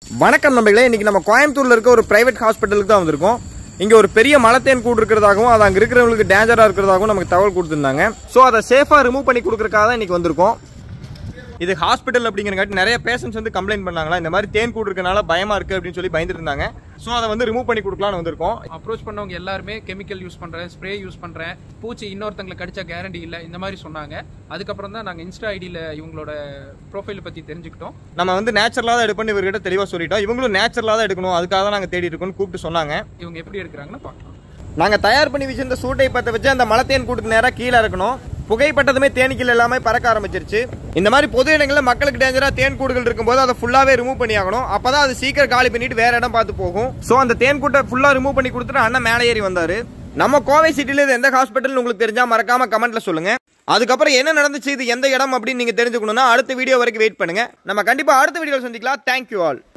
வணக்கம் நம்பிகளே இன்னைக்கு நம்ம கோயம்புத்தூர்ல இருக்க ஒரு பிரைவேட் ஹாஸ்பிட்டலுக்கு தான் வந்திருக்கோம் இங்க ஒரு பெரிய மலத்தேன் கூடு இருக்கிறதாகவும் அது அங்க இருக்கிறவங்களுக்கு டேஞ்சரா இருக்கிறதாகவும் நமக்கு தகவல் கொடுத்திருந்தாங்க ஸோ அதை சேஃபா ரிமூவ் பண்ணி கொடுக்கறதுக்காக தான் இன்னைக்கு வந்திருக்கோம் இது ஹாஸ்பிட்டல் அப்படிங்கிறங்காட்டி நிறைய பேஷண்ட்ஸ் வந்து கம்ப்ளைண்ட் பண்ணாங்களா இந்த மாதிரி தேன் கூடு இருக்கனால பயமா இருக்கு அப்படின்னு சொல்லி பயந்துட்டு இருந்தாங்க ஸோ அதை வந்து ரிமூவ் பண்ணி கொடுக்கலாம்னு வந்திருக்கோம் அப்ரோச் பண்ணவங்க எல்லாருமே கெமிக்கல் யூஸ் பண்றேன் ஸ்ப்ரே யூஸ் பண்றேன் பூச்சி இன்னொருத்தங்களை கடிச்சா கேரண்டி இல்லை இந்த மாதிரி சொன்னாங்க அதுக்கப்புறம் தான் நாங்கள் இன்ஸ்டா ஐடியில் இவங்களோட ப்ரொஃபைல் பற்றி தெரிஞ்சுக்கிட்டோம் நம்ம வந்து நேச்சுரலாக தான் எடுப்போம்னு இவர்கிட்ட தெளிவாக சொல்லிட்டோம் இவங்களும் நேச்சுரலாக தான் எடுக்கணும் அதுக்காக தான் நாங்கள் தேடி இருக்கோம்னு கூப்பிட்டு சொன்னாங்க இவங்க எப்படி எடுக்கிறாங்கன்னு பார்க்கலாம் நாங்க தயார் பண்ணி வச்சிருந்த சூட்டை பத்த வச்சு அந்த மலத்தேன் கூட்டுக்கு நேரா கீழே இருக்கணும் புகைப்பட்டதுமே தேனீக்கள் எல்லாமே பறக்க ஆரம்பிச்சிருச்சு இந்த மாதிரி பொது இடங்களில் மக்களுக்கு டேஞ்சரா தேன் கூடுகள் இருக்கும்போது அதை ஃபுல்லாவே ரிமூவ் பண்ணி ஆகணும் அப்பதான் அது சீக்கிரம் காலி பண்ணிட்டு வேற இடம் பார்த்து போகும் சோ அந்த தேன் கூட்டை ஃபுல்லா ரிமூவ் பண்ணி கொடுத்துட்டு அண்ணன் மேலே ஏறி வந்தாரு நம்ம கோவை சிட்டில இது எந்த ஹாஸ்பிட்டல் உங்களுக்கு தெரிஞ்சா மறக்காம கமெண்ட்ல சொல்லுங்க அதுக்கப்புறம் என்ன நடந்துச்சு இது எந்த இடம் அப்படின்னு நீங்க தெரிஞ்சுக்கணும்னா அடுத்த வீடியோ வரைக்கும் வெயிட் பண்ணுங்க நம்ம கண்டிப்பா அடுத்த வீடியோ சந்திக்கலாம் தேங்க்யூ ஆல்